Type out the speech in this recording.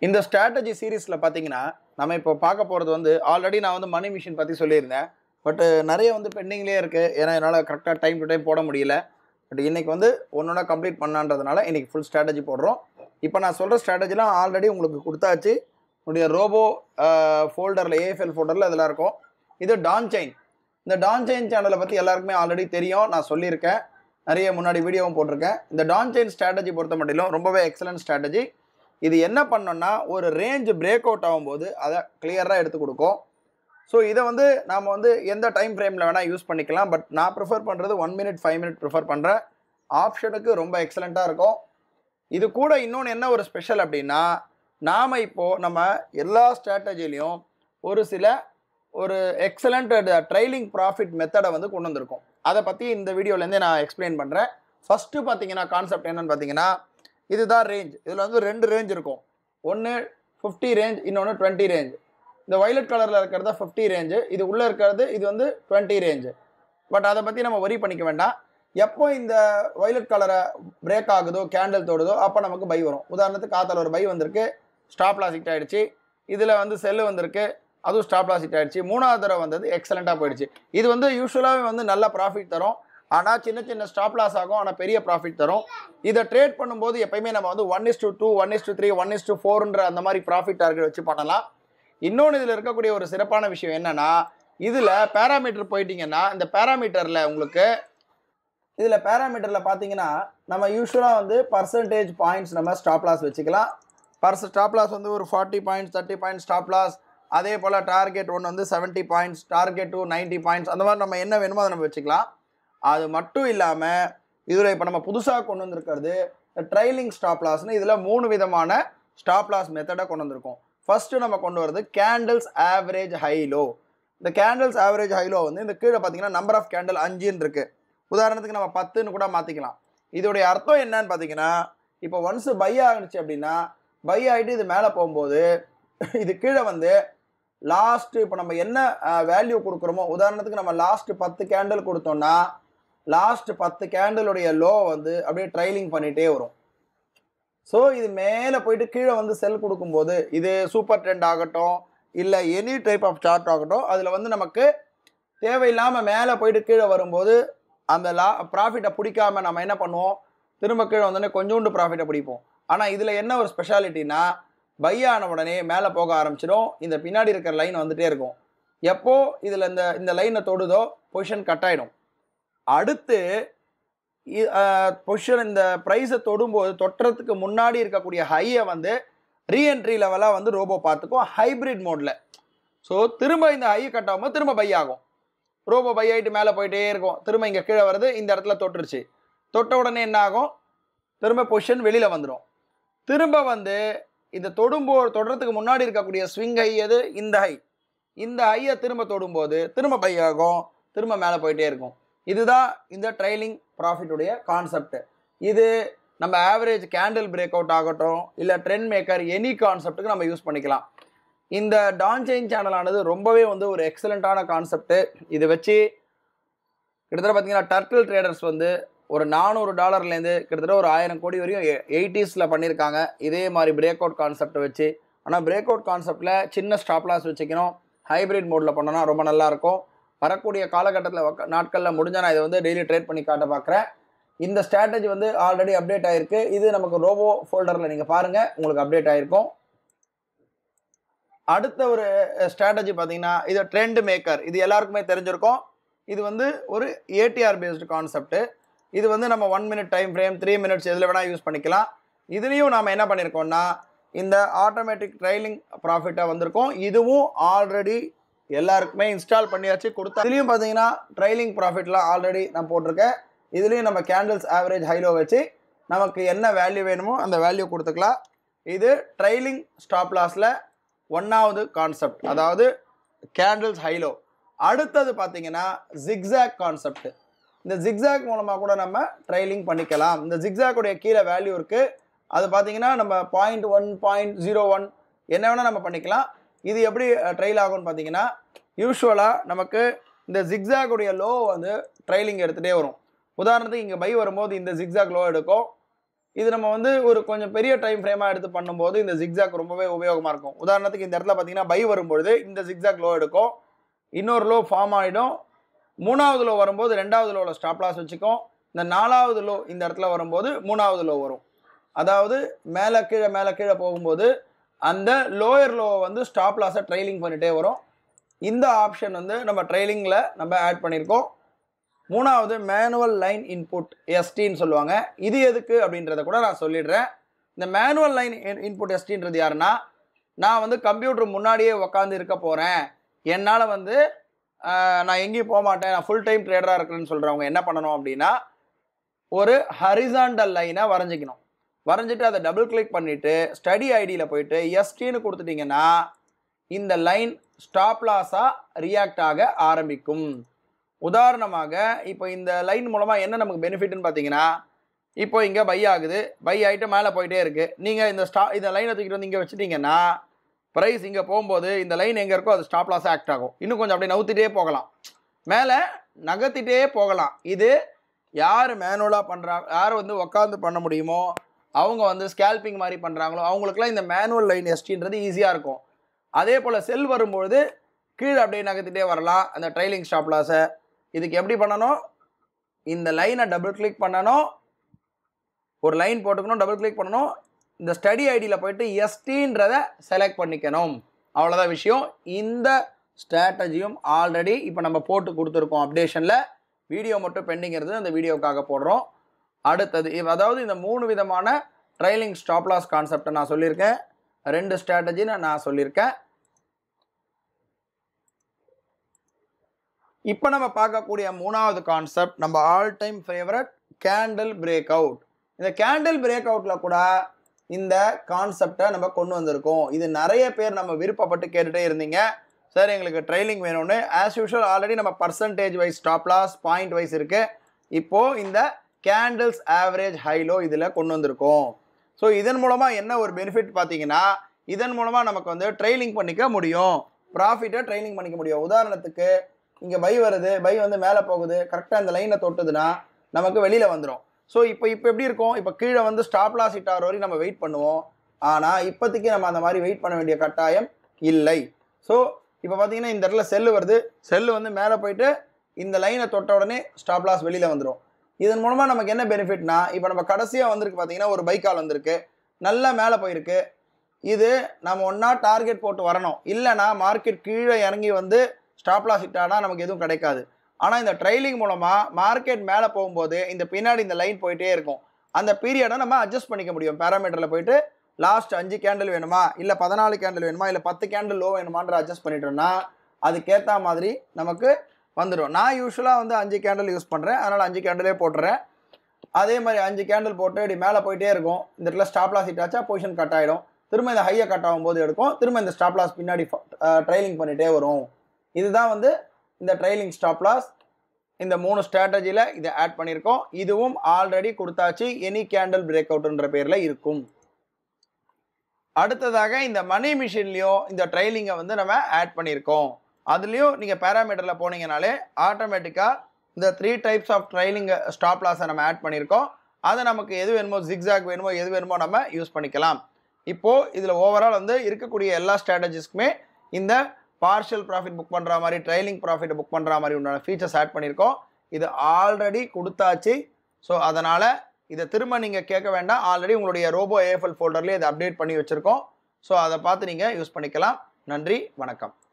இந்த ஸ்ட்ராட்டஜி சீரீஸில் பார்த்தீங்கன்னா நம்ம இப்போ பார்க்க போகிறது வந்து ஆல்ரெடி நான் வந்து மணி மிஷின் பற்றி சொல்லியிருந்தேன் பட் நிறைய வந்து பெண்டிங்லேயே இருக்குது ஏன்னா என்னால் கரெக்டாக டைம் டு டைம் போட முடியல பட் இன்னைக்கு வந்து ஒன்றா கம்ப்ளீட் பண்ணான்றதுனால இன்னைக்கு ஃபுல் ஸ்ட்ராட்டஜி போடுறோம் இப்போ நான் சொல்கிற ஸ்ட்ராட்டஜிலாம் ஆல்ரெடி உங்களுக்கு கொடுத்தாச்சு உங்களுடைய ரோபோ ஃபோல்டரில் ஏஎஃப்எல் ஃபோல்டரில் இதெல்லாம் இருக்கும் இது டான் செயின் இந்த டான் செயின் சேனலை பற்றி எல்லாருக்குமே ஆல்ரெடி தெரியும் நான் சொல்லியிருக்கேன் நிறைய முன்னாடி வீடியோவும் போட்டிருக்கேன் இந்த டான் செயின் ஸ்ட்ராட்டஜி பொறுத்த மட்டிலும் ரொம்பவே எக்ஸலன்ட் ஸ்ட்ராட்டஜி இது என்ன பண்ணோம்னா ஒரு ரேஞ்ச் பிரேக் அவுட் ஆகும்போது அதை கிளியராக எடுத்து கொடுக்கும் ஸோ இதை வந்து நாம் வந்து எந்த டைம் ஃப்ரேமில் வேணால் யூஸ் பண்ணிக்கலாம் பட் நான் ப்ரிஃபர் பண்ணுறது one minute five minute prefer பண்ணுறேன் ஆப்ஷனுக்கு ரொம்ப எக்ஸலண்ட்டாக இருக்கும் இது கூட இன்னொன்று என்ன ஒரு ஸ்பெஷல் அப்படின்னா நாம் இப்போது நம்ம எல்லா ஸ்ட்ராட்டஜிலையும் ஒரு சில ஒரு எக்ஸலண்ட் ட்ரைலிங் ப்ராஃபிட் மெத்தடை வந்து கொண்டு வந்திருக்கோம் அதை பற்றி இந்த வீடியோலேருந்தே நான் எக்ஸ்பிளைன் பண்ணுறேன் ஃபஸ்ட்டு பார்த்தீங்கன்னா கான்செப்ட் என்னன்னு பார்த்தீங்கன்னா இதுதான் ரேஞ்ச் இதில் வந்து ரெண்டு ரேஞ்ச் இருக்கும் ஒன்று ஃபிஃப்டி ரேஞ்ச் இன்னொன்று டுவெண்ட்டி ரேஞ்ச் இந்த வயலட் கலரில் இருக்கிறது ஃபிஃப்டி ரேஞ்சு இது உள்ளே இருக்கிறது இது வந்து டுவெண்ட்டி ரேஞ்சு பட் அதை பற்றி நம்ம ஒரி பண்ணிக்க வேண்டாம் எப்போ இந்த வயலட் கலரை பிரேக் ஆகுதோ கேண்டில் தோடுதோ அப்போ நமக்கு பை வரும் உதாரணத்துக்கு காத்தால ஒரு பை வந்திருக்கு ஸ்டாப் லாஸ் ஹிட் ஆயிடுச்சு இதில் வந்து செல்லு வந்திருக்கு அதுவும் ஸ்டாப் லாஸ் ஹிட் ஆயிடுச்சு மூணாவது தடவை வந்தது எக்ஸலண்ட்டாக போயிடுச்சு இது வந்து யூஸ்வலாகவே வந்து நல்ல ப்ராஃபிட் தரும் ஆனால் சின்ன சின்ன ஸ்டாப் லாஸ் ஆகும் ஆனால் பெரிய ப்ராஃபிட் தரும் இதை ட்ரேட் பண்ணும்போது எப்பயுமே நம்ம வந்து one is to two one is to three one is to ஃபோர்ன்ற அந்த மாதிரி ப்ராஃபிட் டார்கெட் வச்சு பண்ணலாம் இன்னொன்று இதில் இருக்கக்கூடிய ஒரு சிறப்பான விஷயம் என்னன்னா இதில் பேராமீட்டர் போயிட்டீங்கன்னா இந்த பேராமீட்டரில் உங்களுக்கு இதில் பேராமீட்டரில் பார்த்தீங்கன்னா நம்ம யூஸ்வலாக வந்து பர்சன்டேஜ் பாயிண்ட்ஸ் நம்ம ஸ்டாப் லாஸ் வச்சுக்கலாம் பர்ஸ் ஸ்டாப் லாஸ் வந்து ஒரு forty points thirty points stop loss அதே போல் டார்கெட் ஒன்று வந்து seventy points target two ninety points அந்த மாதிரி நம்ம என்ன வேணுமோ அதை நம்ம வச்சுக்கலாம் அது மட்டும் இல்லாமல் இதில் இப்போ நம்ம புதுசாக கொண்டு வந்திருக்கிறது ட்ரைலிங் ஸ்டாப் லாஸ்னு இதில் மூணு விதமான ஸ்டாப் லாஸ் மெத்தடை கொண்டு வந்திருக்கோம் ஃபஸ்ட்டு நம்ம கொண்டு வரது கேண்டில்ஸ் ஆவரேஜ் ஹைலோ இந்த கேண்டில்ஸ் ஆவரேஜ் ஹைலோ வந்து இந்த கீழே பார்த்தீங்கன்னா நம்பர் ஆஃப் கேண்டில் அஞ்சுன்னு இருக்குது உதாரணத்துக்கு நம்ம பத்துன்னு கூட மாற்றிக்கலாம் இதோடைய அர்த்தம் என்னன்னு பார்த்தீங்கன்னா இப்போ ஒன்ஸ் பை ஆகிடுச்சு அப்படின்னா பை ஆகிட்டு இது மேலே போகும்போது இது கீழே வந்து லாஸ்ட் இப்போ நம்ம என்ன வேல்யூ கொடுக்குறோமோ உதாரணத்துக்கு நம்ம லாஸ்ட் பத்து கேண்டில் கொடுத்தோம்னா லாஸ்ட் பத்து கேண்டிலுடைய லோ வந்து அப்படியே ட்ரைலிங் பண்ணிகிட்டே வரும் ஸோ இது மேலே போயிட்டு கீழே வந்து செல் கொடுக்கும்போது இது சூப்பர் ட்ரெண்ட் ஆகட்டும் இல்லை எனி டைப் ஆஃப் சார்ட் ஆகட்டும் அதில் வந்து நமக்கு தேவையில்லாமல் மேலே போயிட்டு கீழே வரும்போது அந்த லா ப்ராஃபிட்டை பிடிக்காம நம்ம என்ன பண்ணுவோம் திரும்ப கீழே வந்தோடனே கொஞ்சோண்டு ப்ராஃபிட்டை பிடிப்போம் ஆனால் இதில் என்ன ஒரு ஸ்பெஷாலிட்டினா பை ஆன உடனே மேலே போக ஆரம்பிச்சிடும் இந்த பின்னாடி இருக்கிற லைன் வந்துட்டே இருக்கும் எப்போ இதில் இந்த இந்த லைனை தொடுதோ பொசிஷன் கட் ஆகிடும் அடுத்து பொசிஷன் இந்த ப்ரைஸை தொடும்போது தொட்டுறதுக்கு முன்னாடி இருக்கக்கூடிய ஹையை வந்து ரீஎன்ட்ரி லெவலாக வந்து ரோபோ பார்த்துக்கும் ஹைப்ரிட் மோடில் ஸோ திரும்ப இந்த ஹை கட் ஆகும்போது திரும்ப பை ஆகும் ரோபோ பை ஆகிட்டு மேலே போயிட்டே இருக்கும் திரும்ப இங்கே கீழே வருது இந்த இடத்துல தொட்டுருச்சு தொட்ட உடனே என்ன ஆகும் திரும்ப பொசிஷன் வெளியில் வந்துடும் திரும்ப வந்து இந்த தொடும்போ தொடுறதுக்கு முன்னாடி இருக்கக்கூடிய ஸ்விங் ஹை எது இந்த ஹை இந்த ஹையை திரும்ப தொடும்போது திரும்ப பை ஆகும் திரும்ப மேலே போயிட்டே இருக்கும் இதுதான் இந்த ட்ரைலிங் ப்ராஃபிட்டுடைய கான்செப்ட் இது நம்ம ஆவரேஜ் கேண்டில் பிரேக் அவுட் ஆகட்டும் இல்லை ட்ரெண்ட் மேக்கர் எனி கான்செப்ட்டுக்கு நம்ம யூஸ் பண்ணிக்கலாம் இந்த டான் செயின் சேனலானது ரொம்பவே வந்து ஒரு எக்ஸலண்ட்டான கான்செப்ட்டு இதை வச்சு கிட்டத்தட்ட பார்த்தீங்கன்னா டர்ட்டில் ட்ரேடர்ஸ் வந்து ஒரு நானூறு டாலர்லேருந்து கிட்டத்தட்ட ஒரு ஆயிரம் கோடி வரையும் எயிட்டிஸில் பண்ணியிருக்காங்க இதே மாதிரி பிரேக் அவுட் கான்செப்டை வச்சு ஆனால் பிரேக் அவுட் கான்செப்டில் சின்ன ஸ்டாப் லாஸ் வச்சுக்கணும் ஹைப்ரிட் மோடில் பண்ணோன்னா ரொம்ப நல்லாயிருக்கும் வரக்கூடிய காலகட்டத்தில் நாட்களில் முடிஞ்சால் நான் இதை வந்து டெய்லி ட்ரேட் பண்ணி காட்ட பார்க்குறேன் இந்த ஸ்ட்ராட்டஜி வந்து ஆல்ரெடி அப்டேட் ஆகிருக்கு இது நமக்கு ரோபோ ஃபோல்டரில் நீங்கள் பாருங்கள் உங்களுக்கு அப்டேட் ஆகிருக்கும் அடுத்த ஒரு ஸ்ட்ராட்டஜி பார்த்தீங்கன்னா இது ட்ரெண்ட் மேக்கர் இது எல்லாருக்குமே தெரிஞ்சிருக்கும் இது வந்து ஒரு ஏடிஆர் பேஸ்டு கான்செப்ட் இது வந்து நம்ம one minute time frame three minutes எதில் வேணால் யூஸ் பண்ணிக்கலாம் இதுலேயும் நாம் என்ன பண்ணியிருக்கோம்னா இந்த ஆட்டோமேட்டிக் ட்ரைலிங் ப்ராஃபிட்டாக வந்திருக்கோம் இதுவும் ஆல்ரெடி எல்லாருக்குமே இன்ஸ்டால் பண்ணியாச்சு கொடுத்தா இதுலேயும் பார்த்தீங்கன்னா ட்ரைலிங் ப்ராஃபிட்லாம் ஆல்ரெடி நான் போட்டிருக்கேன் இதுலேயும் நம்ம கேண்டில்ஸ் ஆவரேஜ் ஹைலோ வச்சு நமக்கு என்ன வேல்யூ வேணுமோ அந்த வேல்யூ கொடுத்துக்கலாம் இது ட்ரைலிங் ஸ்டாப் லாஸில் ஒன்றாவது கான்செப்ட் அதாவது கேண்டில்ஸ் ஹைலோ அடுத்தது பார்த்தீங்கன்னா ஜிக்ஸாக் கான்செப்ட் இந்த ஜிக்ஸாக் மூலமாக கூட நம்ம ட்ரைலிங் பண்ணிக்கலாம் இந்த ஜிக்ஸாக்குடைய கீழே வேல்யூ இருக்குது அது பார்த்தீங்கன்னா நம்ம point one point zero one என்ன வேணால் நம்ம பண்ணிக்கலாம் இது எப்படி ட்ரைல் ஆகும்னு பார்த்தீங்கன்னா யூஸ்வலாக நமக்கு இந்த ஜிக்ஸாகுடைய லோ வந்து ட்ரைலிங் எடுத்துகிட்டே வரும் உதாரணத்துக்கு இங்கே பை வரும்போது இந்த ஜிக்ஸாக் லோ எடுக்கும் இது நம்ம வந்து ஒரு கொஞ்சம் பெரிய டைம் ஃப்ரேமாக எடுத்து பண்ணும்போது இந்த ஜிக்ஸாக் ரொம்பவே உபயோகமாக இருக்கும் உதாரணத்துக்கு இந்த இடத்துல பார்த்தீங்கன்னா பை வரும்பொழுது இந்த ஜிக்ஸாக் லோ எடுக்கும் இன்னொரு லோ ஃபார்ம் ஆகிடும் மூணாவது லோ வரும்போது ரெண்டாவது லோவில் ஸ்டாப் லாஸ் வச்சுக்கும் இந்த நாலாவது லோ இந்த இடத்துல வரும்போது மூணாவது லோ வரும் அதாவது மேலே கீழே மேலே கீழே போகும்போது அந்த லோயர் லோவை வந்து ஸ்டாப் லாஸை ட்ரைலிங் பண்ணிகிட்டே வரும் இந்த ஆப்ஷன் வந்து நம்ம ட்ரைலிங்கில் நம்ம ஆட் பண்ணியிருக்கோம் மூணாவது மேனுவல் லைன் இன்புட் எஸ்டின்னு சொல்லுவாங்க இது எதுக்கு அப்படின்றத கூட நான் சொல்லிடுறேன் இந்த மேனுவல் லைன் இன்புட் எஸ்டின்றது யாருன்னா நான் வந்து கம்ப்யூட்டர் முன்னாடியே உக்காந்து இருக்க போகிறேன் என்னால் வந்து ஆஹ், நான் எங்கேயும் போக மாட்டேன் நான் ஃபுல் டைம் ட்ரேடராக இருக்கிறேன்னு சொல்கிறவங்க என்ன பண்ணணும் அப்படின்னா ஒரு ஹரிசாண்டல் லைனை வரைஞ்சிக்கணும் வரைஞ்சிட்டு அதை டபுள் கிளிக் பண்ணிவிட்டு ஸ்டடி ஐடியில் போயிட்டு எஸ்டின்னு கொடுத்துட்டிங்கன்னா இந்த லைன் ஸ்டாப் லாஸாக ரியாக்ட் ஆக ஆரம்பிக்கும் உதாரணமாக இப்போ இந்த லைன் மூலமாக என்ன நமக்கு பெனிஃபிட்னு பார்த்தீங்கன்னா இப்போ இங்கே பை ஆகுது பை ஆகிட்டு மேலே போயிட்டே இருக்குது நீங்கள் இந்த ஸ்டா இந்த லைனை தூக்கிட்டு வந்து இங்கே வச்சுட்டிங்கன்னா ப்ரைஸ் இங்கே போகும்போது இந்த லைன் எங்கே இருக்கோ அது ஸ்டாப் லாஸாக ஆக்ட் ஆகும் இன்னும் கொஞ்சம் அப்படியே நவுத்திட்டே போகலாம் மேலே நகர்த்திட்டே போகலாம் இது யார் மேனுவலாக பண்ணுறாங்க யார் வந்து உக்காந்து பண்ண முடியுமோ அவங்க வந்து ஸ்கேல்பிங் மாதிரி பண்ணுறாங்களோ அவங்களுக்குலாம் இந்த மேனுவல் லைன் எஸ்டின்றது ஈஸியாக இருக்கும் அதே போல் செல் வரும்பொழுது கீழே அப்படியே நகர்த்திட்டே வரலாம் அந்த ட்ரைலிங் ஸ்டாப் லாஸை இதுக்கு எப்படி பண்ணணும் இந்த லைனை டபுள் கிளிக் பண்ணணும் ஒரு லைன் போட்டுக்கணும் டபுள் கிளிக் பண்ணணும் இந்த ஸ்டடி ஐடியில் போயிட்டு எஸ்டின்றதை செலக்ட் பண்ணிக்கணும் அவ்வளோதான் விஷயம் இந்த ஸ்ட்ராட்டஜியும் ஆல்ரெடி இப்போ நம்ம போட்டு கொடுத்துருக்கோம் அப்டேஷனில் வீடியோ மட்டும் பெண்டிங் இருந்து அந்த வீடியோக்காக போடுறோம் அடுத்தது இவ்- அதாவது இந்த மூணு விதமான ட்ரைலிங் ஸ்டாப் லாஸ் கான்செப்டை நான் சொல்லியிருக்கேன் ரெண்டு ஸ்ட்ராட்டஜின்னு நான் சொல்லியிருக்கேன் இப்போ நம்ம பார்க்கக்கூடிய மூணாவது கான்செப்ட் நம்ம all time favourite candle break out இந்த கேண்டில் பிரேக் அவுட்டில் கூட இந்த கான்செப்டை நம்ம கொண்டு வந்திருக்கோம் இது நிறைய பேர் நம்ம விருப்பப்பட்டு கேட்டுட்டே இருந்தீங்க சார் எங்களுக்கு ட்ரைலிங் வேணும்னு ஆஸ் யூஷுவல் ஆல்ரெடி நம்ம percentage wise stop loss point wise இருக்குது இப்போது இந்த கேண்டில்ஸ் ஆவரேஜ் ஹைலோ இதில் கொண்டு வந்திருக்கோம் ஸோ இதன் மூலமாக என்ன ஒரு பெனிஃபிட் பார்த்தீங்கன்னா இதன் மூலமாக நமக்கு வந்து ட்ரைலிங் பண்ணிக்க முடியும் ப்ராஃபிட்டை ட்ரைலிங் பண்ணிக்க முடியும் உதாரணத்துக்கு இங்கே பை வருது பை வந்து மேலே போகுது கரெக்டாக இந்த லைனை தொட்டுதுன்னா நமக்கு வெளியில் வந்துடும் ஸோ இப்போ இப்போ எப்படி இருக்கும் இப்போ கீழே வந்து ஸ்டாப் லாஸ் ஹிட் ஆகிற வரைக்கும் நம்ம வெயிட் பண்ணுவோம் ஆனால் இப்போதைக்கு நம்ம அந்த மாதிரி வெயிட் பண்ண வேண்டிய கட்டாயம் இல்லை ஸோ இப்போ பார்த்தீங்கன்னா இந்த இடத்துல செல்லு வருது செல்லு வந்து மேலே போயிட்டு இந்த லைனை தொட்ட உடனே ஸ்டாப் லாஸ் வெளியில் வந்துடும் இதன் மூலமாக நமக்கு என்ன பெனிஃபிட்னா இப்போ நம்ம கடைசியாக வந்திருக்கு பார்த்தீங்கன்னா ஒரு பைக்கால் வந்திருக்கு நல்லா மேலே போயிருக்கு இது நம்ம ஒன்றா டார்கெட் போட்டு வரணும் இல்லைனா மார்க்கெட் கீழே இறங்கி வந்து ஸ்டாப் லாஸ் ஹிட் ஆனால் நமக்கு எதுவும் கிடைக்காது ஆனால் இந்த ட்ரைலிங் மூலமாக மார்க்கெட் மேலே போகும்போது இந்த பின்னாடி இந்த லைன் போயிட்டே இருக்கும் அந்த பீரியடை நம்ம அட்ஜஸ்ட் பண்ணிக்க முடியும் பேராமீட்டரில் போயிட்டு லாஸ்ட் அஞ்சு கேண்டில் வேணுமா இல்லை பதினாலு கேண்டில் வேணுமா இல்லை பத்து கேண்டில் லோ வேணுமான்ற அட்ஜஸ்ட் பண்ணிட்டோம்னா அதுக்கேற்ற மாதிரி நமக்கு வந்துடும் நான் யூஸ்வலாக வந்து அஞ்சு கேண்டில் யூஸ் பண்ணுறேன் அதனால் அஞ்சு கேண்டிலே போட்டுறேன் அதே மாதிரி அஞ்சு கேண்டில் போட்டு இப்படி மேலே போயிட்டே இருக்கும் இந்த இடத்துல ஸ்டாப் லாஸ் ஹிட் ஆச்சா பொசிஷன் கட் ஆகிடும் திரும்ப இந்த ஹையை கட் ஆகும்போது எடுக்கும் திரும்ப இந்த ஸ்டாப் லாஸ் பின்னாடி ட்ரைலிங் பண்ணிகிட்டே வரும் இதுதான் வந்து இந்த ட்ரைலிங் ஸ்டாப் லாஸ் இந்த மூணு ஸ்ட்ராட்டஜியில் இதை ஆட் பண்ணியிருக்கோம் இதுவும் ஆல்ரெடி கொடுத்தாச்சு எனி கேண்டில் பிரேக் அவுட்ன்ற பேரில் இருக்கும் அடுத்ததாக இந்த மணி மிஷின்லேயும் இந்த ட்ரைலிங்கை வந்து நம்ம ஆட் பண்ணியிருக்கோம் அதுலேயும் நீங்கள் பேராமீட்டரில் போனீங்கனாலே ஆட்டோமேட்டிக்காக இந்த three types of trailing stop லாஸை நம்ம ஆட் பண்ணியிருக்கோம் அதை நமக்கு எது வேணுமோ ஜிக்ஸாக் வேணுமோ எது வேணுமோ நம்ம யூஸ் பண்ணிக்கலாம் இப்போது இதில் ஓவரால் வந்து இருக்கக்கூடிய எல்லா ஸ்ட்ராட்டஜிஸ்க்குமே இந்த பார்ஷியல் ப்ராஃபிட் புக் பண்ணுற மாதிரி ட்ரைலிங் ப்ராஃபிட்டை புக் பண்ணுற மாதிரி உண்டான ஃபீச்சர்ஸ் ஆட் பண்ணியிருக்கோம் இது ஆல்ரெடி கொடுத்தாச்சு ஸோ அதனால் இதை திரும்ப நீங்கள் கேட்க வேண்டாம் ஆல்ரெடி உங்களுடைய ரோபோ ஏஎஃப்எல் ஃபோல்டர்லேயே இதை அப்டேட் பண்ணி வச்சுருக்கோம் ஸோ அதை பார்த்து நீங்கள் யூஸ் பண்ணிக்கலாம் நன்றி வணக்கம்